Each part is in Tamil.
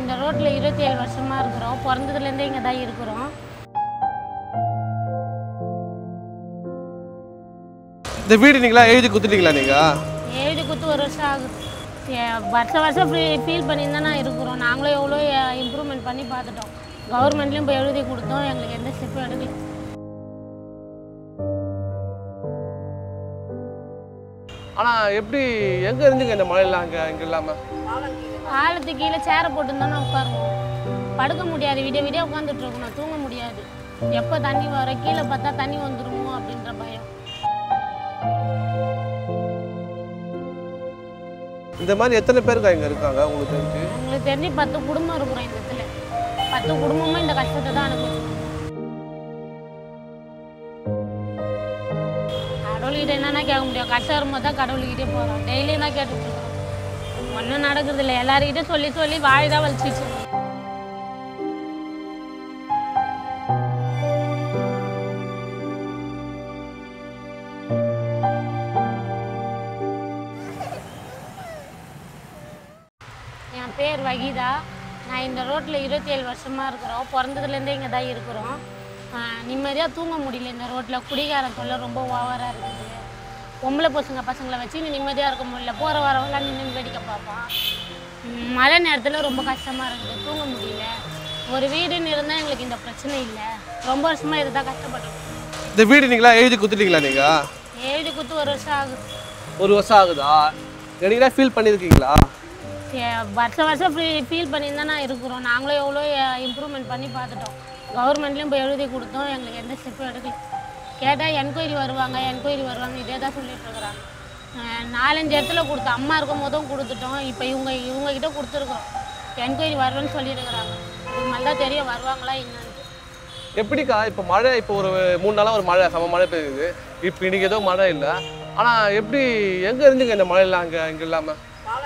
இந்த ரோட்டில் இருபத்தி ஏழு வருஷமாக இருக்கிறோம் பிறந்ததுலேருந்தே இங்கே தான் இருக்கிறோம் இந்த வீடு நீங்களா எழுதி குத்துட்டீங்களா நீங்க எழுதி குத்து ஒரு வருஷம் ஆகுது ஏ- வருஷம் வருஷம் ஃப்ரீ ஃபீல் பண்ணி தான் நான் இருக்கிறோம் நாங்களும் எவ்வளோ இம்ப்ரூவ்மெண்ட் பண்ணி பார்த்துட்டோம் கவர்மெண்ட்லேயும் போய் எழுதி கொடுத்தோம் எங்களுக்கு எந்த ஸ்டெப்பும் எடுக்கல ஆனா எப்படி எங்க இருந்துங்க இந்த மழையில அங்க இங்க இல்லாம ஆழத்து கீழே சேரை போட்டுருந்தோன்னா உட்காருவோம் படுக்க முடியாது விடிய விடிய உட்காந்துட்டு இருக்கணும் தூங்க முடியாது எப்போ தண்ணி வர கீழே பார்த்தா தண்ணி வந்துருமோ அப்படின்ற பயம் இந்த மாதிரி எத்தனை பேருக்கா இங்க இருக்காங்க உங்களுக்கு தெரிஞ்சு எங்களுக்கு தெரிஞ்சு பத்து குடும்பம் இருக்கிறோம் இந்த இடத்துல பத்து குடும்பமும் இந்த கஷ்டத்தை தான் அனுபவிச்சிருக்கோம் கடவுள்கிட்ட என்னன்னா கேட்க முடியும் கஷ்டம் வரும்போது தான் கடவுள்கிட்டே போகிறோம் டெய்லியும் தான் கேட்டுட்டு இருக்கோம் ஒன்றும் நடக்குது இல்லை எல்லாருக்கிட்டே சொல்லி சொல்லி வாய் தான் வலிச்சிச்சு என் பேர் வகிதா நான் இந்த ரோட்டில் இருபத்தி ஏழு வருஷமாக இருக்கிறோம் பிறந்ததுலேருந்தே இங்கே தான் இருக்கிறோம் நிம்மதியாக தூங்க முடியல இந்த ரோட்டில் குடிகாரன் தொல்லை ரொம்ப ஓவராக இருக்குது பொம்பளை பசங்க பசங்களை வச்சு நீ நிம்மதியாக இருக்க முடியல போகிற வரவெல்லாம் நின்று வேடிக்கை பார்ப்பான் ம், மழை நேரத்தில் ரொம்ப கஷ்டமாக இருக்குது தூங்க முடியல ஒரு வீடுன்னு இருந்தால் எங்களுக்கு இந்த பிரச்சனை இல்லை ரொம்ப வருஷமாக இதை தான் கஷ்டப்பட்டுருக்கோம் இந்த வீடு நீங்களா எழுதி குத்துட்டீங்களா நீங்க எழுதி குத்து ஒரு வருஷம் ஆகுது ஒரு வருஷம் ஆகுதா நீங்களா ஃபீல் பண்ணியிருக்கீங்களா ஏ- வருஷம் வருஷம் ஃப்ரீ ஃபீல் பண்ணி தான் நான் இருக்கிறோம் நாங்களும் எவ்வளோ இம்ப்ரூவ்மெண்ட் பண்ணி பார்த்துட்டோம் கவர்மெண்ட்லேயும் போய் எழுதி கொடுத்தோம் எங்களுக்கு எந்த ஸ்டெப்பும் எடுக்கல கேட்டால் என்கொயரி வருவாங்க என்கொயரி வருவாங்க இதே தான் சொல்லிட்டு இருக்கிறாங்க அஹ் நாலஞ்சு இடத்துல கொடுத்தோம் அம்மா இருக்கும் போதும் கொடுத்துட்டோம் இப்போ இவங்க இவங்க கிட்ட கொடுத்துருக்குறோம் என்கொயரி வருவேன்னு சொல்லியிருக்கிறாங்க இதுக்கு மேலே தான் தெரியும் வருவாங்களா என்னன்னு எப்படிக்கா இப்போ மழை இப்போ ஒரு மூணு நாளா ஒரு மழை சம மழை பெய்யுது இப்போ இன்னைக்கு ஏதோ மழை இல்லை ஆனா எப்படி எங்க இருந்துங்க இந்த மழையில அங்க இங்க இல்லாம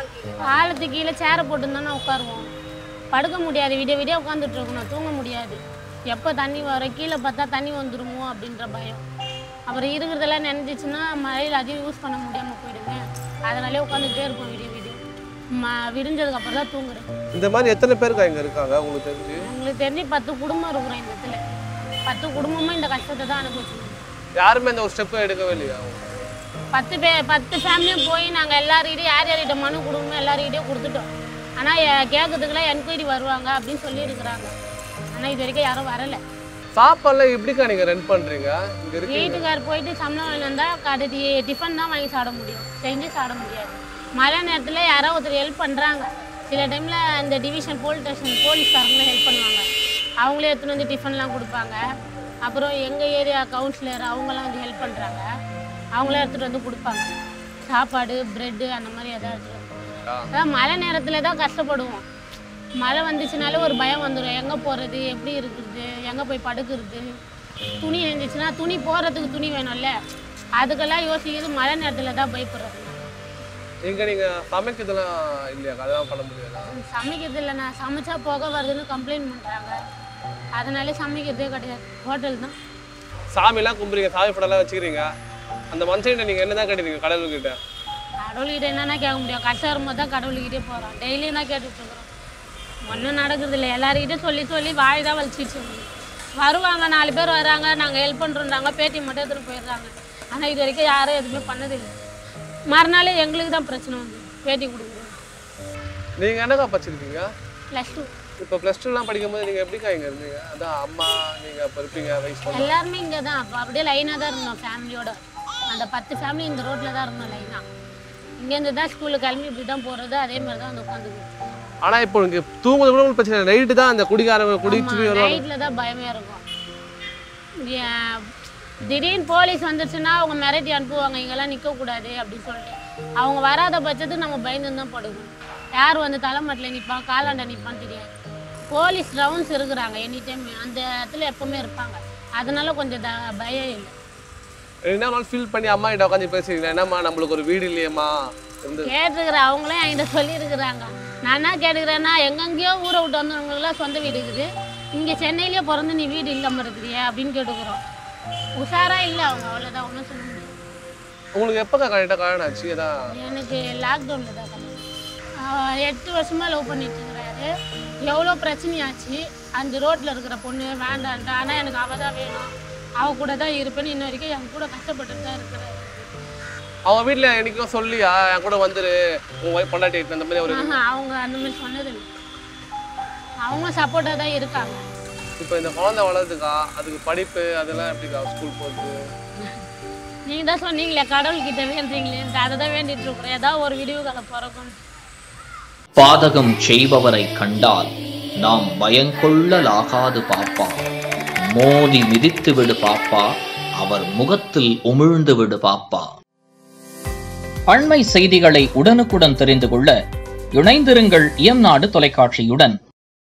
ஆழத்து கீழே சேரை போட்டுருந்தோன்னா உட்காருவோம் படுக்க முடியாது விடிய விடிய உட்காந்துட்டு இருக்கணும் தூங்க முடியாது எப்போ தண்ணி வர கீழே பார்த்தா தண்ணி வந்துருமோ அப்படின்ற பயம் அப்புறம் இருக்கிறதெல்லாம் நினைஞ்சிச்சுன்னா மழையில் அதிகம் யூஸ் பண்ண முடியாமல் போயிடுங்க அதனாலே உட்காந்துட்டே இருப்போம் விடிய விடிய ம விடிஞ்சதுக்கு அப்புறம் தான் தூங்குறேன் இந்த மாதிரி எத்தனை பேருக்கா இங்க இருக்காங்க உங்களுக்கு தெரிஞ்சு எங்களுக்கு தெரிஞ்சு பத்து குடும்பம் இருக்கிறோம் இந்த இடத்துல பத்து குடும்பமும் இந்த கஷ்டத்தை தான் அனுபவிச்சிருக்கோம் யாருமே இந்த ஒரு ஸ்டெப் எடுக்கவே இல்லையா பத்து பே பத்து ஃபேமிலியும் போய் நாங்கள் எல்லாருக்கிட்டையும் யார் யார்கிட்ட மனு கொடுக்கணும் எல்லாருக்கிட்டையும் கொடுத்துட்டோம் ஆனால் கேட்கறதுக்குலாம் என்கொயரி வருவாங்க அப்படின்னு சொல்லியிருக்கிறாங்க ஆனால் இது வரைக்கும் யாரும் வரலை சாப்பாடுலாம் எப்படிக்கா நீங்க ரன் பண்றீங்க இங்க இருக்கு வீட்டுக்கார் போயிட்டு சம்பளம் வாங்கி வந்தால் கடைசி டிஃபன் தான் வாங்கி சாப்பிட முடியும் செஞ்சு சாப்பிட முடியாது மழை நேரத்தில் யாரோ ஒருத்தர் ஹெல்ப் பண்ணுறாங்க சில டைமில் இந்த டிவிஷன் போலீஸ் ஸ்டேஷன் போலீஸ்காரங்களும் ஹெல்ப் பண்ணுவாங்க அவங்களே எடுத்துகிட்டு வந்து டிஃபன்லாம் கொடுப்பாங்க அப்புறம் எங்கள் ஏரியா கவுன்சிலர் அவங்களாம் வந்து ஹெல்ப் பண்ணுறாங்க அவங்களே எடுத்துகிட்டு வந்து கொடுப்பாங்க சாப்பாடு ப்ரெட்டு அந்த மாதிரி எதாவது எடுத்துகிட்டு வந்து அதான் மழை நேரத்தில் தான் கஷ்டப்படுவோம் மழை வந்துச்சுனாலே ஒரு பயம் வந்துடும் எங்கே போகிறது எப்படி இருக்கிறது எங்கே போய் படுக்கிறது துணி இருந்துச்சுன்னா துணி போடுறதுக்கு துணி வேணும்ல அதுக்கெல்லாம் யோசிக்கிறது மழை நேரத்தில் தான் பயப்படுறது இங்க நீங்க சமைக்கிறதுலாம் இல்லையா அதெல்லாம் பண்ண முடியாது சமைக்கிறது இல்லை நான் சமைச்சா புகை வருதுன்னு கம்ப்ளைண்ட் பண்ணுறாங்க அதனாலே சமைக்கிறதே கிடையாது ஹோட்டல் தான் சாமிலாம் கும்பிடுறீங்க சாமி படம்லாம் வச்சுக்கிறீங்க அந்த மனுஷன்கிட்ட நீங்க என்னதான் கேட்டீங்க கடவுள்கிட்ட கடவுள்கிட்ட என்னன்னா கேட்க முடியும் கஷ்டம் வரும்போது தான் கடவுள்கிட்டே போகிறோம் டெய்லியும் தான் கேட்டுட்டு இருக்கிறோம் ஒன்றும் நடக்குது இல்லை எல்லாருக்கிட்டே சொல்லி சொல்லி வாய் தான் வலிச்சிச்சு வருவாங்க நாலு பேர் வராங்க நாங்கள் ஹெல்ப் பண்ணுறோன்றாங்க பேட்டி மட்டும் எடுத்துகிட்டு போயிடுறாங்க ஆனால் இது வரைக்கும் யாரும் எதுவுமே பண்ணதில்லை மறுநாள் எங்களுக்கு தான் பிரச்சனை வந்து பேட்டி கொடுக்குறோம் நீங்க என்னக்கா படிச்சிருக்கீங்க ப்ளஸ் டூ இப்போ ப்ளஸ் டூலாம் படிக்கும்போது நீங்க எப்படிக்கா இங்க இருந்தீங்க அதான் அம்மா நீங்க இப்போ இருப்பீங்க வயசு பொண்ணு. எல்லாருமே இங்கே தான் அப்போ அப்படியே லைனாக தான் இருந்தோம் ஃபேமிலியோட அந்த பத்து ஃபேமிலி இந்த ரோட்டில் தான் இருந்தோம் லைனாக இங்கேருந்து தான் ஸ்கூலுக்கு கிளம்பி இப்படி தான் போகிறது அதே மாதிரி தான் வந்து உட்காந்துக்கிட்டு ஆனா இப்போ இங்க தூங்குறது கூட உங்களுக்கு பிரச்சனை இல்லை நைட்டு தான் அந்த குடிகாரங்க குடிச்சு போய் வருவாங்க நைட்டில் தான் பயமே இருக்கும் ஏன், திடீர்னு போலீஸ் வந்துருச்சுன்னா அவங்க மிரட்டி அனுப்புவாங்க இங்கெல்லாம் நிற்கக்கூடாது அப்படின்னு சொல்லிட்டு அவங்க வராத பட்சத்துக்கு நம்ம பயந்து தான் படுக்கணும் யார் வந்து தலைமட்டில் நிற்பான் காலாண்ட நிற்பான்னு தெரியாது போலீஸ் ரவுண்ட்ஸ் இருக்கிறாங்க எனி டைம் அந்த இடத்துல எப்பவுமே இருப்பாங்க அதனால கொஞ்சம் த பயம் இல்லை என்ன நாள் ஃபீல் பண்ணி அம்மா கிட்ட உட்காந்து பேசுறீங்க என்னம்மா நம்மளுக்கு ஒரு வீடு இல்லையேம்மா இருந்து கேட்டுருக்குற அவங்களும் என்கிட்ட சொல்லியிருக்கிறாங்க நான் என்ன கேட்டுக்கிறேன்னா எங்கெங்கேயோ ஊரை விட்டு வந்தவங்களுக்குலாம் சொந்த வீடு இருக்குது இங்கே சென்னையிலேயே பிறந்து நீ வீடு இல்லாமல் இருக்கிறியா அப்படின்னு கேட்டுக்கிறோம் உஷாரா இல்லை அவங்க அவ்வளோதான் ஒன்றும் சொல்ல முடியாது உங்களுக்கு எப்போக்கா கரெக்டாக கல்யாணம் ஆச்சு அதான் எனக்கு லாக்டவுனில் தான் கல்யாணம் ஆஹ் எட்டு வருஷமாக லவ் பண்ணிட்டு இருக்கிறாரு எவ்வளோ பிரச்சனையாச்சு அந்த ரோட்டில் இருக்கிற பொண்ணு வேண்டான்ட்டா ஆனால் எனக்கு அவள் தான் வேணும் அவள் கூட தான் இருப்பேன்னு இன்ன வரைக்கும் என் கூட கஷ்டப்பட்டுட்டு தான் இருக்கிறேன் அவங்க வீட்டில் என்னைக்கும் சொல்லியா என் கூட வந்துரு உன் ஒய்ஃப் பொண்டாட்டி அந்த மாதிரி ஒரு ஆஹா, அவங்க அந்த மாதிரி சொன்னது இல்லை அவங்க சப்போர்ட்டாக தான் இருக்காங்க இப்போ இந்த குழந்தை வளருதுக்கா அதுக்கு படிப்பு அதெல்லாம் எப்படிக்கா ஸ்கூல் போகுது நீங்கள் தான் சொன்னீங்களே கடவுள்கிட்ட வேண்டுறீங்களேன்ட்டு அதை தான் வேண்டிட்டு இருக்கிறோம் ஏதாவது ஒரு விடிவு காலம் பிறக்கும் பாதகம் செய்பவரை கண்டால் நாம் பயங்கொள்ளலாகாது பாப்பா மோதி மிதித்து விடு பாப்பா அவர் முகத்தில் உமிழ்ந்து விடு பாப்பா அண்மை செய்திகளை உடனுக்குடன் தெரிந்து கொள்ள இணைந்திருங்கள் இயம்நாடு தொலைக்காட்சியுடன்